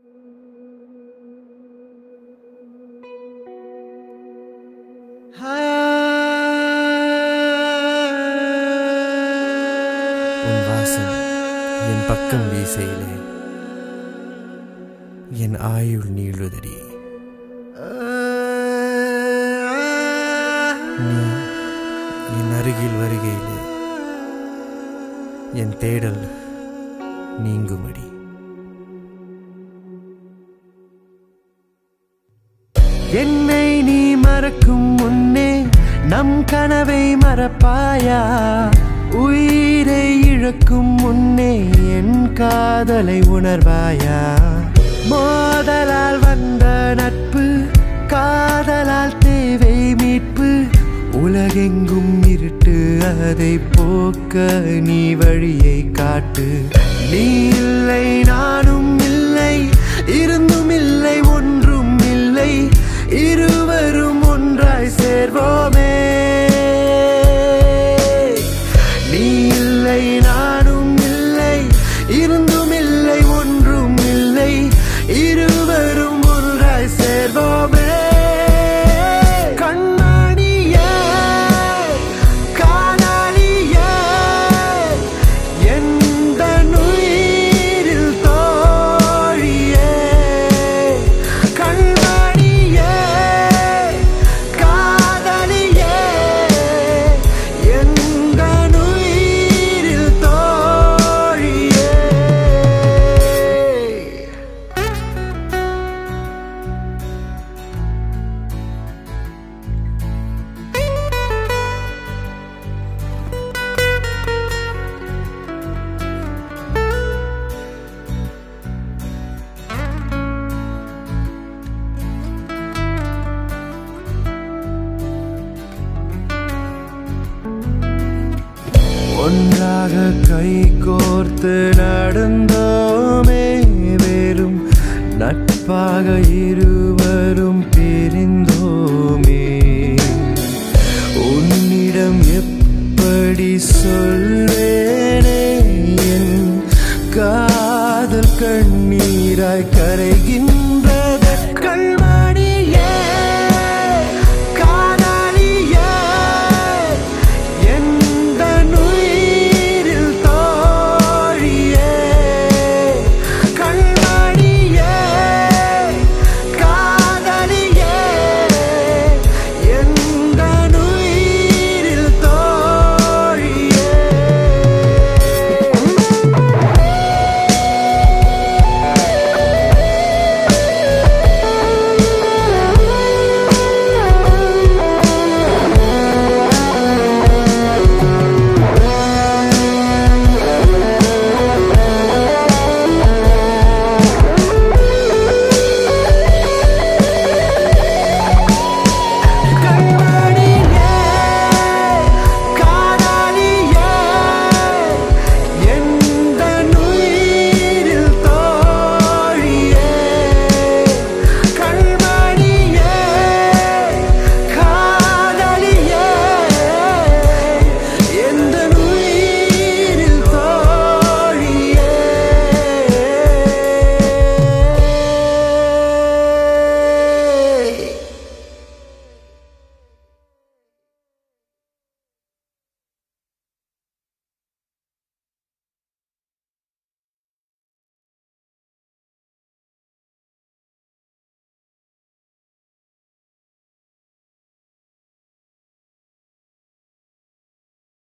உன் வாசம் என் பக்கம் வீசையிலே என் ஆயுள் நீளுதடி நீ என் அருகில் வருகையிலே என் தேடல் நீங்குமடி என்னை நீ மறக்கும் முன்னே நம் கனவை மறப்பாயா உயிரை இழக்கும் முன்னே என் காதலை உணர்வாயா மோதலால் வந்த நட்பு காதலால் தேவை மீட்பு உலகெங்கும் இருட்டு அதை போக்க நீ வழியை காட்டு நீ இல்லை நானும் இல்லை இருந்தும் இல்லை ஒன்றும் இல்லை இருவரும் ஒன்றாய் சேர்வோமே நீ இல்லை நானும் இல்லை இருந்தும் இல்லை ஒன்றும் இல்லை இருவரும் ஒன்றாய் சேர்வோமே கண்மணியே காணாலியே எந்த உயிரில் தோழியே கண்மணியே காதலியே எந்த உயிரில் தோழியே ஒன்றாக கை கோர்த்து நடந்தோமே வெறும் நட்பாக இருவரும் பிரிந்தோமே உன்னிடம் எப்படி சொல்வேனே என் காதல் கண்ணீராய் கரைகின்ற